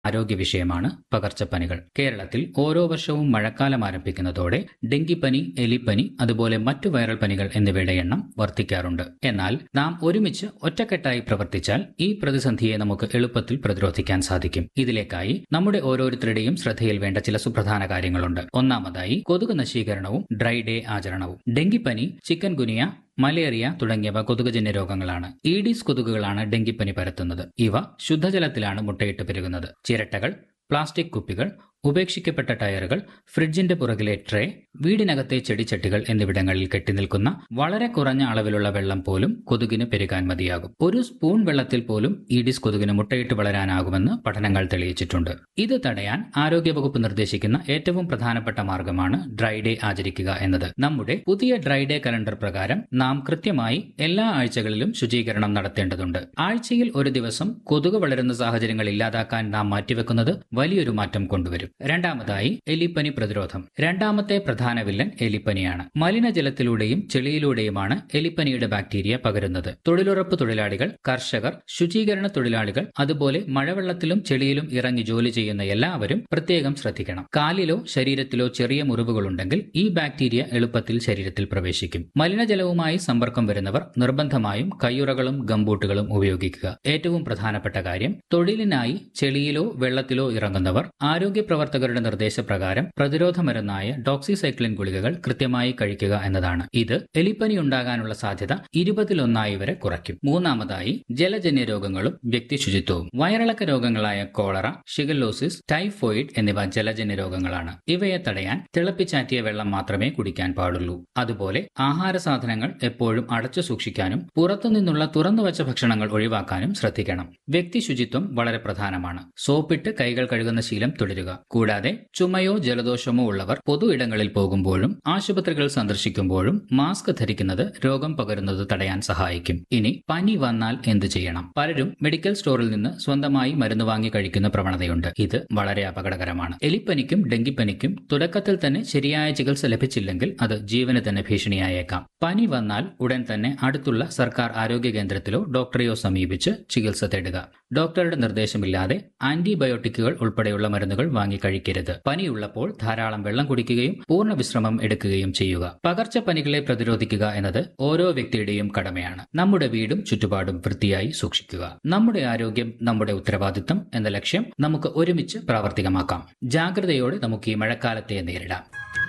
ആരോഗ്യ വിഷയമാണ് പകർച്ചപ്പനികൾ കേരളത്തിൽ ഓരോ വർഷവും മഴക്കാലം ആരംഭിക്കുന്നതോടെ ഡെങ്കിപ്പനി എലിപ്പനി അതുപോലെ മറ്റു വൈറൽ പനികൾ എന്നിവയുടെ എണ്ണം വർദ്ധിക്കാറുണ്ട് എന്നാൽ നാം ഒരുമിച്ച് ഒറ്റക്കെട്ടായി പ്രവർത്തിച്ചാൽ ഈ പ്രതിസന്ധിയെ നമുക്ക് എളുപ്പത്തിൽ പ്രതിരോധിക്കാൻ സാധിക്കും ഇതിലേക്കായി നമ്മുടെ ഓരോരുത്തരുടെയും ശ്രദ്ധയിൽ വേണ്ട ചില സുപ്രധാന കാര്യങ്ങളുണ്ട് ഒന്നാമതായി കൊതുക് നശീകരണവും ഡ്രൈ ഡേ ആചരണവും ഡെങ്കിപ്പനി ചിക്കൻ ഗുനിയ മലേറിയ തുടങ്ങിയവ കൊതുകുജന്യ രോഗങ്ങളാണ് ഈഡീസ് കൊതുകുകളാണ് ഡെങ്കിപ്പനി പരത്തുന്നത് ഇവ ശുദ്ധജലത്തിലാണ് മുട്ടയിട്ട് പെരുകുന്നത് ചിരട്ടകൾ പ്ലാസ്റ്റിക് കുപ്പികൾ ഉപേക്ഷിക്കപ്പെട്ട ടയറുകൾ ഫ്രിഡ്ജിന്റെ പുറകിലെ ട്രേ വീടിനകത്തെ ചെടിച്ചട്ടികൾ എന്നിവിടങ്ങളിൽ കെട്ടിനിൽക്കുന്ന വളരെ കുറഞ്ഞ അളവിലുള്ള വെള്ളം പോലും കൊതുകിന് പെരുകാൻ മതിയാകും ഒരു സ്പൂൺ വെള്ളത്തിൽ പോലും ഈഡിസ് കൊതുകിന് മുട്ടയിട്ട് വളരാനാകുമെന്ന് പഠനങ്ങൾ തെളിയിച്ചിട്ടുണ്ട് ഇത് തടയാൻ ആരോഗ്യവകുപ്പ് നിർദ്ദേശിക്കുന്ന ഏറ്റവും പ്രധാനപ്പെട്ട മാർഗമാണ് ഡ്രൈ ഡേ ആചരിക്കുക എന്നത് നമ്മുടെ പുതിയ ഡ്രൈ ഡേ കലണ്ടർ പ്രകാരം നാം കൃത്യമായി എല്ലാ ആഴ്ചകളിലും ശുചീകരണം നടത്തേണ്ടതുണ്ട് ആഴ്ചയിൽ ഒരു ദിവസം കൊതുക് വളരുന്ന സാഹചര്യങ്ങൾ ഇല്ലാതാക്കാൻ നാം മാറ്റിവെക്കുന്നത് വലിയൊരു മാറ്റം കൊണ്ടുവരും രണ്ടാമതായി എലിപ്പനി പ്രതിരോധം രണ്ടാമത്തെ പ്രധാന വില്ലൻ എലിപ്പനിയാണ് മലിനജലത്തിലൂടെയും ചെളിയിലൂടെയുമാണ് എലിപ്പനിയുടെ ബാക്ടീരിയ പകരുന്നത് തൊഴിലുറപ്പ് തൊഴിലാളികൾ കർഷകർ ശുചീകരണ തൊഴിലാളികൾ അതുപോലെ മഴവെള്ളത്തിലും ചെളിയിലും ഇറങ്ങി ജോലി ചെയ്യുന്ന എല്ലാവരും പ്രത്യേകം ശ്രദ്ധിക്കണം കാലിലോ ശരീരത്തിലോ ചെറിയ മുറിവുകളുണ്ടെങ്കിൽ ഈ ബാക്ടീരിയ എളുപ്പത്തിൽ ശരീരത്തിൽ പ്രവേശിക്കും മലിനജലവുമായി സമ്പർക്കം വരുന്നവർ നിർബന്ധമായും കയ്യുറകളും ഗംബൂട്ടുകളും ഉപയോഗിക്കുക ഏറ്റവും പ്രധാനപ്പെട്ട കാര്യം തൊഴിലിനായി ചെളിയിലോ വെള്ളത്തിലോ ഇറങ്ങുന്നവർ ആരോഗ്യ പ്രവർത്തകരുടെ നിർദ്ദേശപ്രകാരം പ്രതിരോധ മരുന്നായ ഡോക്സിസൈക്ലിൻ ഗുളികകൾ കൃത്യമായി കഴിക്കുക എന്നതാണ് ഇത് എലിപ്പനി ഉണ്ടാകാനുള്ള സാധ്യത ഇരുപതിലൊന്നായി വരെ കുറയ്ക്കും മൂന്നാമതായി ജലജന്യ രോഗങ്ങളും വ്യക്തി ശുചിത്വവും വയറിളക്ക രോഗങ്ങളായ കോളറ ഷിഗല്ലോസിസ് ടൈഫോയിഡ് എന്നിവ ജലജന്യ രോഗങ്ങളാണ് ഇവയെ തടയാൻ തിളപ്പിച്ചാറ്റിയ വെള്ളം മാത്രമേ കുടിക്കാൻ പാടുള്ളൂ അതുപോലെ ആഹാര സാധനങ്ങൾ എപ്പോഴും അടച്ചു സൂക്ഷിക്കാനും പുറത്തുനിന്നുള്ള തുറന്നുവച്ച ഭക്ഷണങ്ങൾ ഒഴിവാക്കാനും ശ്രദ്ധിക്കണം വ്യക്തി ശുചിത്വം വളരെ പ്രധാനമാണ് സോപ്പിട്ട് കൈകൾ കഴുകുന്ന ശീലം തുടരുക കൂടാതെ ചുമയോ ജലദോഷമോ ഉള്ളവർ പൊതു ഇടങ്ങളിൽ പോകുമ്പോഴും ആശുപത്രികൾ സന്ദർശിക്കുമ്പോഴും മാസ്ക് ധരിക്കുന്നത് രോഗം പകരുന്നത് തടയാൻ സഹായിക്കും ഇനി പനി വന്നാൽ എന്ത് ചെയ്യണം പലരും മെഡിക്കൽ സ്റ്റോറിൽ നിന്ന് സ്വന്തമായി മരുന്ന് വാങ്ങി കഴിക്കുന്ന പ്രവണതയുണ്ട് ഇത് വളരെ അപകടകരമാണ് എലിപ്പനിക്കും ഡെങ്കിപ്പനിക്കും തുടക്കത്തിൽ തന്നെ ശരിയായ ചികിത്സ ലഭിച്ചില്ലെങ്കിൽ അത് ജീവന് തന്നെ ഭീഷണിയായേക്കാം പനി വന്നാൽ ഉടൻ തന്നെ അടുത്തുള്ള സർക്കാർ ആരോഗ്യ കേന്ദ്രത്തിലോ ഡോക്ടറെയോ സമീപിച്ച് ചികിത്സ തേടുക ഡോക്ടറുടെ നിർദ്ദേശമില്ലാതെ ആന്റിബയോട്ടിക്കുകൾ ഉൾപ്പെടെയുള്ള മരുന്നുകൾ വാങ്ങി കഴിക്കരുത് പനിയുള്ളപ്പോൾ ധാരാളം വെള്ളം കുടിക്കുകയും പൂർണ്ണ വിശ്രമം എടുക്കുകയും ചെയ്യുക പകർച്ചപ്പനികളെ പ്രതിരോധിക്കുക എന്നത് ഓരോ വ്യക്തിയുടെയും കടമയാണ് നമ്മുടെ വീടും ചുറ്റുപാടും വൃത്തിയായി സൂക്ഷിക്കുക നമ്മുടെ ആരോഗ്യം നമ്മുടെ ഉത്തരവാദിത്തം എന്ന ലക്ഷ്യം നമുക്ക് ഒരുമിച്ച് പ്രാവർത്തികമാക്കാം ജാഗ്രതയോടെ നമുക്ക് ഈ മഴക്കാലത്തെ നേരിടാം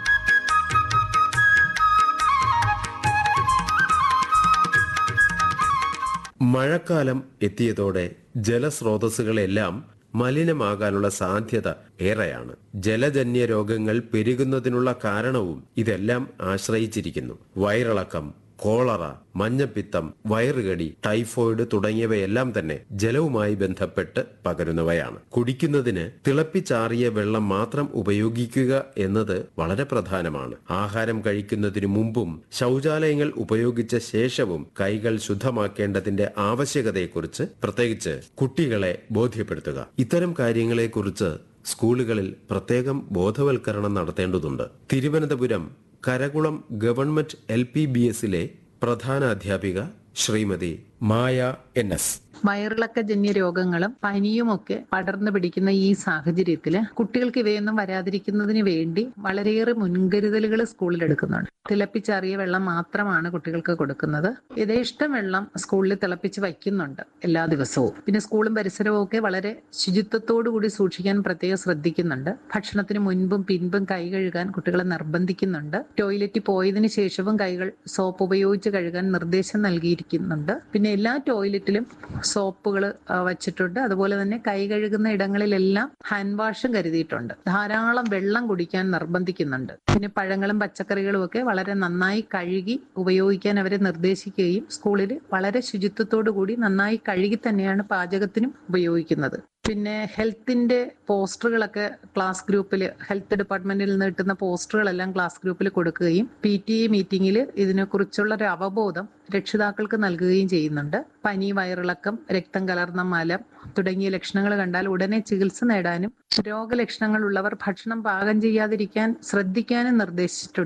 മഴക്കാലം എത്തിയതോടെ ജലസ്രോതസ്സുകളെല്ലാം മലിനമാകാനുള്ള സാധ്യത ഏറെയാണ് ജലജന്യ രോഗങ്ങൾ പെരുകുന്നതിനുള്ള കാരണവും ഇതെല്ലാം ആശ്രയിച്ചിരിക്കുന്നു വയറിളക്കം കോളറ മഞ്ഞപ്പിത്തം വയറുകടി ടൈഫോയിഡ് തുടങ്ങിയവയെല്ലാം തന്നെ ജലവുമായി ബന്ധപ്പെട്ട് പകരുന്നവയാണ് കുടിക്കുന്നതിന് തിളപ്പിച്ചാറിയ വെള്ളം മാത്രം ഉപയോഗിക്കുക എന്നത് വളരെ പ്രധാനമാണ് ആഹാരം കഴിക്കുന്നതിനു മുമ്പും ശൗചാലയങ്ങൾ ഉപയോഗിച്ച ശേഷവും കൈകൾ ശുദ്ധമാക്കേണ്ടതിന്റെ ആവശ്യകതയെക്കുറിച്ച് പ്രത്യേകിച്ച് കുട്ടികളെ ബോധ്യപ്പെടുത്തുക ഇത്തരം കാര്യങ്ങളെക്കുറിച്ച് സ്കൂളുകളിൽ പ്രത്യേകം ബോധവൽക്കരണം നടത്തേണ്ടതുണ്ട് Thiruvananthapuram Karakulam government L P B എസിലെ പ്രധാന അധ്യാപിക ശ്രീമതി മായ എൻ എസ് വയറിളക്കജന്യ രോഗങ്ങളും പനിയുമൊക്കെ പടർന്നു പിടിക്കുന്ന ഈ സാഹചര്യത്തിൽ കുട്ടികൾക്ക് ഇവയൊന്നും വരാതിരിക്കുന്നതിന് വേണ്ടി വളരെയേറെ മുൻകരുതലുകൾ സ്കൂളിൽ എടുക്കുന്നുണ്ട് തിളപ്പിച്ചാറിയ വെള്ളം മാത്രമാണ് കുട്ടികൾക്ക് കൊടുക്കുന്നത് യഥേഷ്ടം വെള്ളം സ്കൂളിൽ തിളപ്പിച്ച് വയ്ക്കുന്നുണ്ട് എല്ലാ ദിവസവും പിന്നെ സ്കൂളും പരിസരവും ഒക്കെ വളരെ ശുചിത്വത്തോടു കൂടി സൂക്ഷിക്കാൻ പ്രത്യേകം ശ്രദ്ധിക്കുന്നുണ്ട് ഭക്ഷണത്തിന് മുൻപും പിൻപും കൈ കഴുകാൻ കുട്ടികളെ നിർബന്ധിക്കുന്നുണ്ട് ടോയ്ലറ്റിൽ പോയതിനു ശേഷവും കൈകൾ സോപ്പ് ഉപയോഗിച്ച് കഴുകാൻ നിർദ്ദേശം നൽകിയിരിക്കുന്നുണ്ട് പിന്നെ എല്ലാ ടോയ്ലറ്റിലും സോപ്പുകൾ വച്ചിട്ടുണ്ട് അതുപോലെ തന്നെ കൈ കഴുകുന്ന ഇടങ്ങളിലെല്ലാം ഹാൻഡ് വാഷും കരുതിയിട്ടുണ്ട് ധാരാളം വെള്ളം കുടിക്കാൻ നിർബന്ധിക്കുന്നുണ്ട് പിന്നെ പഴങ്ങളും പച്ചക്കറികളും ഒക്കെ വളരെ നന്നായി കഴുകി ഉപയോഗിക്കാൻ അവരെ നിർദ്ദേശിക്കുകയും സ്കൂളിൽ വളരെ ശുചിത്വത്തോടു കൂടി നന്നായി കഴുകി തന്നെയാണ് പാചകത്തിനും ഉപയോഗിക്കുന്നത് പിന്നെ ഹെൽത്തിന്റെ പോസ്റ്ററുകളൊക്കെ ക്ലാസ് ഗ്രൂപ്പിൽ ഹെൽത്ത് ഡിപ്പാർട്ട്മെന്റിൽ നിന്ന് കിട്ടുന്ന പോസ്റ്ററുകളെല്ലാം ക്ലാസ് ഗ്രൂപ്പിൽ കൊടുക്കുകയും പി ടി എ മീറ്റിംഗിൽ ഇതിനെക്കുറിച്ചുള്ള ഒരു അവബോധം രക്ഷിതാക്കൾക്ക് നൽകുകയും ചെയ്യുന്നുണ്ട് പനി വയറിളക്കം രക്തം കലർന്ന മലം തുടങ്ങിയ ലക്ഷണങ്ങൾ കണ്ടാൽ ഉടനെ ചികിത്സ നേടാനും രോഗലക്ഷണങ്ങൾ ഉള്ളവർ ഭക്ഷണം പാകം ചെയ്യാതിരിക്കാൻ ശ്രദ്ധിക്കാനും നിർദ്ദേശിച്ചിട്ടുണ്ട്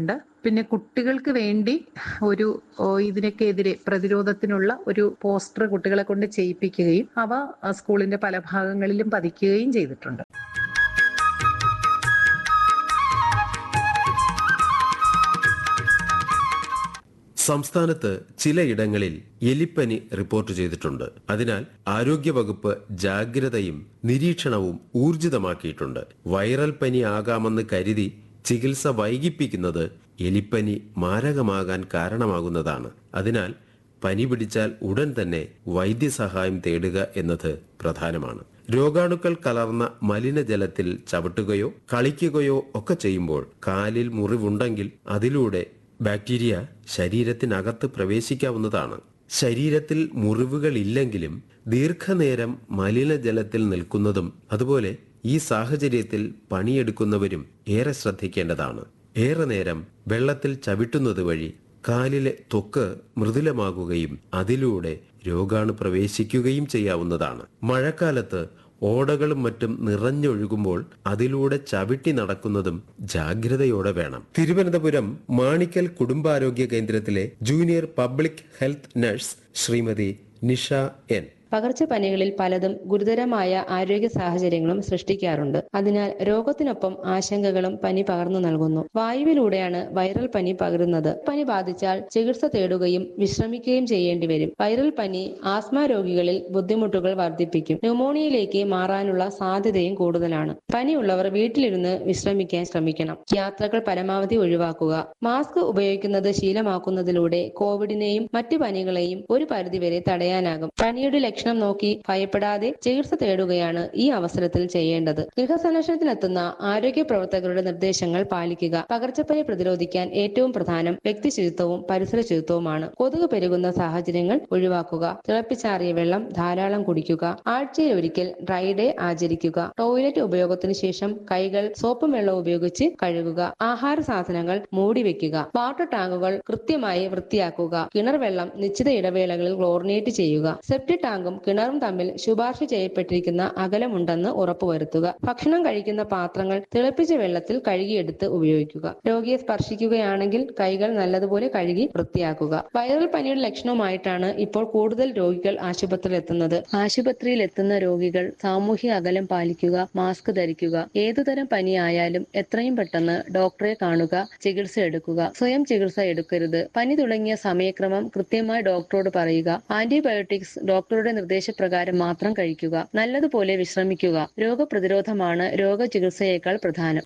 പിന്നെ കുട്ടികൾക്ക് വേണ്ടി ഒരു ഓ, ഇതിനൊക്കെതിരെ പ്രതിരോധത്തിനുള്ള ഒരു പോസ്റ്റർ കുട്ടികളെ കൊണ്ട് ചെയ്യിപ്പിക്കുകയും അവ ആ, സ്കൂളിന്റെ പല ഭാഗങ്ങളിലും പതിക്കുകയും ചെയ്തിട്ടുണ്ട് സംസ്ഥാനത്ത് ചിലയിടങ്ങളിൽ എലിപ്പനി റിപ്പോർട്ട് ചെയ്തിട്ടുണ്ട് അതിനാൽ ആരോഗ്യവകുപ്പ് ജാഗ്രതയും നിരീക്ഷണവും ഊർജിതമാക്കിയിട്ടുണ്ട് വൈറൽ പനി ആകാമെന്ന് കരുതി ചികിത്സ വൈകിപ്പിക്കുന്നത് എലിപ്പനി മാരകമാകാൻ കാരണമാകുന്നതാണ് അതിനാൽ പനി പിടിച്ചാൽ ഉടൻ തന്നെ വൈദ്യസഹായം തേടുക എന്നത് പ്രധാനമാണ് രോഗാണുക്കൾ കലർന്ന മലിനജലത്തിൽ ചവിട്ടുകയോ കളിക്കുകയോ ഒക്കെ ചെയ്യുമ്പോൾ കാലിൽ മുറിവുണ്ടെങ്കിൽ അതിലൂടെ ബാക്ടീരിയ ശരീരത്തിനകത്ത് പ്രവേശിക്കാവുന്നതാണ് ശരീരത്തിൽ മുറിവുകൾ ഇല്ലെങ്കിലും ദീർഘനേരം മലിനജലത്തിൽ നിൽക്കുന്നതും അതുപോലെ ഈ സാഹചര്യത്തിൽ പണിയെടുക്കുന്നവരും ഏറെ ശ്രദ്ധിക്കേണ്ടതാണ് ഏറെ നേരം വെള്ളത്തിൽ ചവിട്ടുന്നത് വഴി കാലിലെ ത്വക്ക് മൃദുലമാകുകയും അതിലൂടെ രോഗാണു പ്രവേശിക്കുകയും ചെയ്യാവുന്നതാണ് മഴക്കാലത്ത് ഓടകളും മറ്റും നിറഞ്ഞൊഴുകുമ്പോൾ അതിലൂടെ ചവിട്ടി നടക്കുന്നതും ജാഗ്രതയോടെ വേണം തിരുവനന്തപുരം മാണിക്കൽ കുടുംബാരോഗ്യ കേന്ദ്രത്തിലെ junior public health nurse Shrimati Nisha N പകർച്ചപ്പനികളിൽ പലതും ഗുരുതരമായ ആരോഗ്യ സാഹചര്യങ്ങളും സൃഷ്ടിക്കാറുണ്ട് അതിനാൽ രോഗത്തിനൊപ്പം ആശങ്കകളും പനി പകർന്നു നൽകുന്നു വായുവിലൂടെയാണ് വൈറൽ പനി പകരുന്നത് പനി ബാധിച്ചാൽ ചികിത്സ തേടുകയും വിശ്രമിക്കുകയും ചെയ്യേണ്ടി വരും വൈറൽ പനി ആസ്മ രോഗികളിൽ ബുദ്ധിമുട്ടുകൾ വർദ്ധിപ്പിക്കും ന്യൂമോണിയയിലേക്ക് മാറാനുള്ള സാധ്യതയും കൂടുതലാണ് പനിയുള്ളവർ വീട്ടിലിരുന്ന് വിശ്രമിക്കാൻ ശ്രമിക്കണം യാത്രകൾ പരമാവധി ഒഴിവാക്കുക മാസ്ക് ഉപയോഗിക്കുന്നത് ശീലമാക്കുന്നതിലൂടെ കോവിഡിനെയും മറ്റു പനികളെയും ഒരു പരിധിവരെ തടയാനാകും പനിയുടെ ലക്ഷണം നോക്കി ഭയപ്പെടാതെ ചികിത്സ തേടുകയാണ് ഈ അവസരത്തിൽ ചെയ്യേണ്ടത് ഗൃഹസന്ദർശനത്തിനെത്തുന്ന ആരോഗ്യ പ്രവർത്തകരുടെ നിർദ്ദേശങ്ങൾ പാലിക്കുക പകർച്ചപ്പനി പ്രതിരോധിക്കാൻ ഏറ്റവും പ്രധാനം വ്യക്തി ശുചിത്വവും പരിസര ശുചിത്വവുമാണ് കൊതുക് പെരുകുന്ന സാഹചര്യങ്ങൾ ഒഴിവാക്കുക തിളപ്പിച്ചാറിയ വെള്ളം ധാരാളം കുടിക്കുക ആഴ്ചയിൽ ഒരിക്കൽ ഡ്രൈ ഡേ ആചരിക്കുക ടോയ്ലറ്റ് ഉപയോഗത്തിന് ശേഷം കൈകൾ സോപ്പും വെള്ളവും ഉപയോഗിച്ച് കഴുകുക ആഹാര സാധനങ്ങൾ മൂടി വെക്കുക വാട്ടർ ടാങ്കുകൾ കൃത്യമായി വൃത്തിയാക്കുക കിണർ വെള്ളം നിശ്ചിത ഇടവേളകളിൽ ക്ലോറിനേറ്റ് ചെയ്യുക സെപ്റ്റി ടാങ്കും കിണറും തമ്മിൽ ശുപാർശ ചെയ്യപ്പെട്ടിരിക്കുന്ന അകലമുണ്ടെന്ന് ഉറപ്പുവരുത്തുക ഭക്ഷണം കഴിക്കുന്ന പാത്രങ്ങൾ തിളപ്പിച്ച വെള്ളത്തിൽ കഴുകിയെടുത്ത് ഉപയോഗിക്കുക രോഗിയെ സ്പർശിക്കുകയാണെങ്കിൽ കൈകൾ നല്ലതുപോലെ കഴുകി വൃത്തിയാക്കുക വൈറൽ പനിയുടെ ലക്ഷണവുമായിട്ടാണ് ഇപ്പോൾ കൂടുതൽ രോഗികൾ ആശുപത്രിയിൽ എത്തുന്നത് ആശുപത്രിയിൽ എത്തുന്ന രോഗികൾ സാമൂഹിക അകലം പാലിക്കുക മാസ്ക് ധരിക്കുക ഏതുതരം പനിയായാലും എത്രയും പെട്ടെന്ന് ഡോക്ടറെ കാണുക ചികിത്സ എടുക്കുക സ്വയം ചികിത്സ എടുക്കരുത് പനി തുടങ്ങിയ സമയക്രമം കൃത്യമായി ഡോക്ടറോട് പറയുക ആന്റിബയോട്ടിക്സ് ഡോക്ടറുടെ നിർദ്ദേശപ്രകാരം മാത്രം കഴിക്കുക നല്ലതുപോലെ വിശ്രമിക്കുക രോഗപ്രതിരോധമാണ് രോഗചികിത്സയേക്കാൾ പ്രധാനം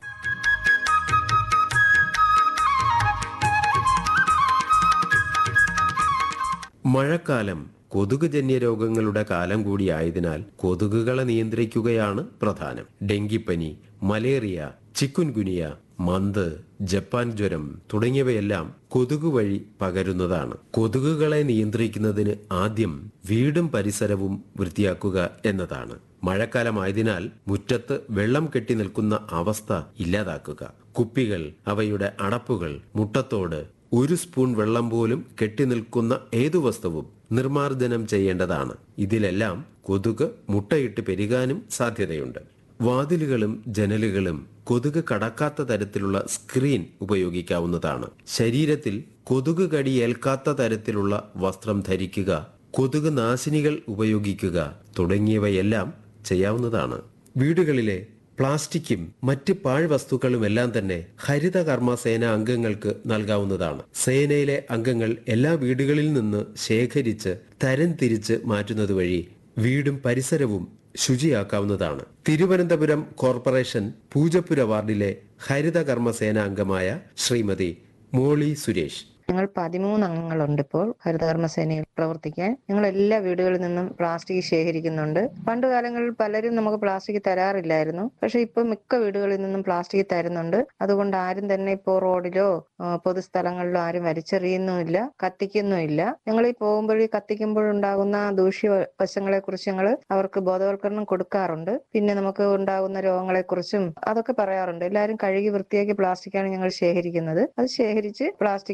മഴക്കാലം കൊതുകുജന്യ രോഗങ്ങളുടെ കാലം കൂടിയായതിനാൽ കൊതുകുകളെ നിയന്ത്രിക്കുകയാണ് പ്രധാനം ഡെങ്കിപ്പനി മലേറിയ ചിക്കുൻകുനിയ മന്ത് ജപ്പാൻ ജ്വരം തുടങ്ങിയവയെല്ലാം കൊതുക് വഴി പകരുന്നതാണ് കൊതുകുകളെ നിയന്ത്രിക്കുന്നതിന് ആദ്യം വീടും പരിസരവും വൃത്തിയാക്കുക എന്നതാണ് മഴക്കാലമായതിനാൽ മുറ്റത്ത് വെള്ളം കെട്ടി നിൽക്കുന്ന അവസ്ഥ ഇല്ലാതാക്കുക കുപ്പികൾ അവയുടെ അടപ്പുകൾ മുട്ടത്തോട് ഒരു സ്പൂൺ വെള്ളം പോലും കെട്ടി നിൽക്കുന്ന ഏതു വസ്തുവും നിർമാർജനം ചെയ്യേണ്ടതാണ് ഇതിലെല്ലാം കൊതുക് മുട്ടയിട്ട് പെരുകാനും സാധ്യതയുണ്ട് വാതിലുകളും ജനലുകളും കൊതുക് കടക്കാത്ത തരത്തിലുള്ള സ്ക്രീൻ ഉപയോഗിക്കാവുന്നതാണ് ശരീരത്തിൽ കൊതുക് കടി ഏൽക്കാത്ത തരത്തിലുള്ള വസ്ത്രം ധരിക്കുക കൊതുക് നാശിനികൾ ഉപയോഗിക്കുക തുടങ്ങിയവയെല്ലാം ചെയ്യാവുന്നതാണ് വീടുകളിലെ പ്ലാസ്റ്റിക്കും മറ്റ് പാഴ്വസ്തുക്കളും എല്ലാം തന്നെ ഹരിത കർമ്മസേന അംഗങ്ങൾക്ക് നൽകാവുന്നതാണ് സേനയിലെ അംഗങ്ങൾ എല്ലാ വീടുകളിൽ നിന്ന് ശേഖരിച്ച് തരം തിരിച്ച് മാറ്റുന്നത് വഴി വീടും പരിസരവും ശുചിയാക്കാവുന്നതാണ് തിരുവനന്തപുരം കോർപ്പറേഷൻ പൂജപ്പുര വാർഡിലെ ഹരിത കർമ്മസേന അംഗമായ ശ്രീമതി മോളി സുരേഷ് ഞങ്ങൾ പതിമൂന്ന് അംഗങ്ങളുണ്ട് ഇപ്പോൾ ഹരിതകർമ്മസേനയിൽ പ്രവർത്തിക്കാൻ ഞങ്ങൾ എല്ലാ വീടുകളിൽ നിന്നും പ്ലാസ്റ്റിക് ശേഖരിക്കുന്നുണ്ട് പണ്ട് കാലങ്ങളിൽ പലരും നമുക്ക് പ്ലാസ്റ്റിക് തരാറില്ലായിരുന്നു പക്ഷെ ഇപ്പൊ മിക്ക വീടുകളിൽ നിന്നും പ്ലാസ്റ്റിക് തരുന്നുണ്ട് അതുകൊണ്ട് ആരും തന്നെ ഇപ്പോൾ റോഡിലോ ആ, പൊതുസ്ഥലങ്ങളിലോ ആരും വലിച്ചെറിയുന്നുമില്ല കത്തിക്കുന്നുമില്ല ഞങ്ങൾ ഈ പോകുമ്പോൾ കത്തിക്കുമ്പോഴുണ്ടാകുന്ന ദൂഷ്യ വശങ്ങളെ കുറിച്ച് ഞങ്ങൾ അവർക്ക് ബോധവൽക്കരണം കൊടുക്കാറുണ്ട് പിന്നെ നമുക്ക് ഉണ്ടാകുന്ന രോഗങ്ങളെ കുറിച്ചും അതൊക്കെ പറയാറുണ്ട് എല്ലാവരും കഴുകി വൃത്തിയാക്കി പ്ലാസ്റ്റിക്കാണ് ഞങ്ങൾ ശേഖരിക്കുന്നത് അത് ശേഖരിച്ച് പ്ലാസ്റ്റിക് തരം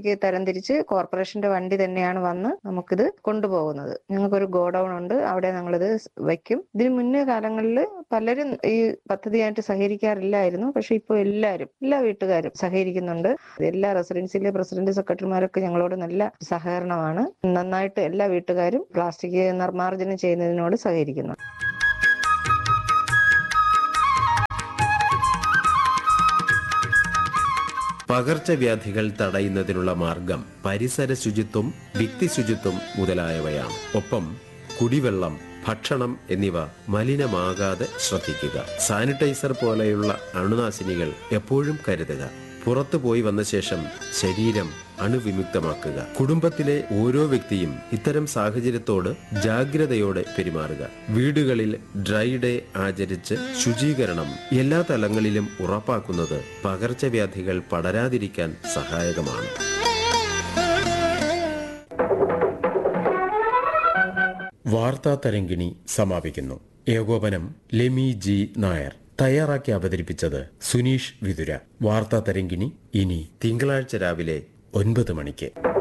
തരംതിരിച്ച് കോർപ്പറേഷന്റെ വണ്ടി തന്നെയാണ് വന്ന് നമുക്കിത് കൊണ്ടുപോകുന്നത് ഞങ്ങൾക്കൊരു ഗോഡൌൺ ഉണ്ട് അവിടെ ഞങ്ങളിത് വയ്ക്കും ഇതിന് മുന്നേ കാലങ്ങളിൽ പലരും ഈ പദ്ധതിയായിട്ട് സഹകരിക്കാറില്ലായിരുന്നു പക്ഷെ ഇപ്പോൾ എല്ലാവരും എല്ലാ വീട്ടുകാരും സഹകരിക്കുന്നുണ്ട് എല്ലാ റെസിഡൻസിലെ പ്രസിഡന്റ് സെക്രട്ടറിമാരൊക്കെ ഞങ്ങളോട് നല്ല സഹകരണമാണ് നന്നായിട്ട് എല്ലാ വീട്ടുകാരും പ്ലാസ്റ്റിക് നിർമ്മാർജ്ജനം ചെയ്യുന്നതിനോട് സഹകരിക്കുന്നു പകർച്ചവ്യാധികൾ തടയുന്നതിനുള്ള മാർഗം പരിസര ശുചിത്വം വ്യക്തി ശുചിത്വം മുതലായവയാണ് ഒപ്പം കുടിവെള്ളം ഭക്ഷണം എന്നിവ മലിനമാകാതെ ശ്രദ്ധിക്കുക സാനിറ്റൈസർ പോലെയുള്ള അണുനാശിനികൾ എപ്പോഴും കരുതുക പുറത്തു പോയി വന്ന ശേഷം ശരീരം അണുവിമുക്തമാക്കുക കുടുംബത്തിലെ ഓരോ വ്യക്തിയും ഇത്തരം സാഹചര്യത്തോട് ജാഗ്രതയോടെ പെരുമാറുക വീടുകളിൽ ഡ്രൈ ഡേ ആചരിച്ച് ശുചീകരണം എല്ലാ തലങ്ങളിലും ഉറപ്പാക്കുന്നത് പകർച്ചവ്യാധികൾ പടരാതിരിക്കാൻ സഹായകമാണ് വാർത്താ തരങ്കിണി സമാപിക്കുന്നു ഏകോപനം ലെമി ജി നായർ തയ്യാറാക്കി അവതരിപ്പിച്ചത് സുനീഷ് വിതുര വാർത്താ തരങ്കിണി ഇനി തിങ്കളാഴ്ച രാവിലെ ഒൻപത് മണിക്ക്